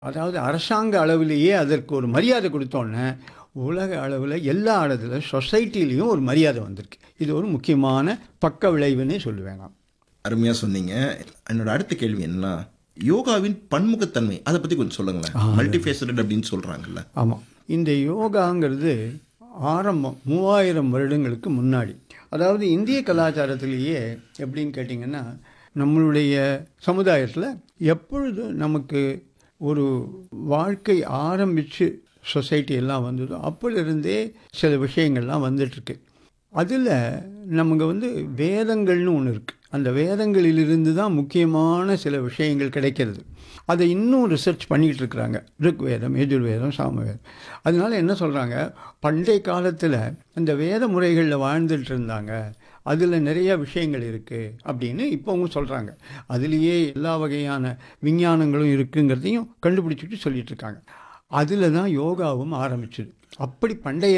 அதாவது அரசாங்க அளவிலேயே அதற்கு ஒரு மரியாதை கொடுத்தோன்னே உலக அளவில் எல்லா இடத்துல சொசைட்டிலையும் ஒரு மரியாதை வந்திருக்கு இது ஒரு முக்கியமான பக்க விளைவுன்னே சொல்லுவேன் நான் அருமையாக சொன்னீங்க என்னோட அடுத்த கேள்வி என்னன்னா யோகாவின் பன்முகத்தன்மை அதை பற்றி கொஞ்சம் சொல்லுங்களேன் மல்டிஃபேசட் அப்படின்னு சொல்கிறாங்கல்ல ஆமாம் இந்த யோகாங்கிறது ஆரம்பம் மூவாயிரம் வருடங்களுக்கு முன்னாடி அதாவது இந்திய கலாச்சாரத்திலேயே எப்படின்னு கேட்டிங்கன்னா நம்மளுடைய சமுதாயத்தில் எப்பொழுது நமக்கு ஒரு வாழ்க்கை ஆரம்பித்து சொசைட்டி எல்லாம் வந்ததோ அப்போலிருந்தே சில விஷயங்கள்லாம் வந்துட்டுருக்கு அதில் நமக்கு வந்து வேதங்கள்னு ஒன்று இருக்குது அந்த வேதங்களிலிருந்து தான் முக்கியமான சில விஷயங்கள் கிடைக்கிறது அதை இன்னும் ரிசர்ச் பண்ணிகிட்டு இருக்கிறாங்க ருக்வேதம் எஜுர்வேதம் சாமவேதம் அதனால என்ன சொல்கிறாங்க பண்டைய காலத்தில் அந்த வேத முறைகளில் வாழ்ந்துட்டு இருந்தாங்க அதில் நிறைய விஷயங்கள் இருக்குது அப்படின்னு இப்போவும் சொல்கிறாங்க அதுலேயே எல்லா வகையான விஞ்ஞானங்களும் இருக்குங்கிறதையும் கண்டுபிடிச்சிட்டு சொல்லிட்டு இருக்காங்க அதில் தான் யோகாவும் ஆரம்பிச்சது அப்படி பண்டைய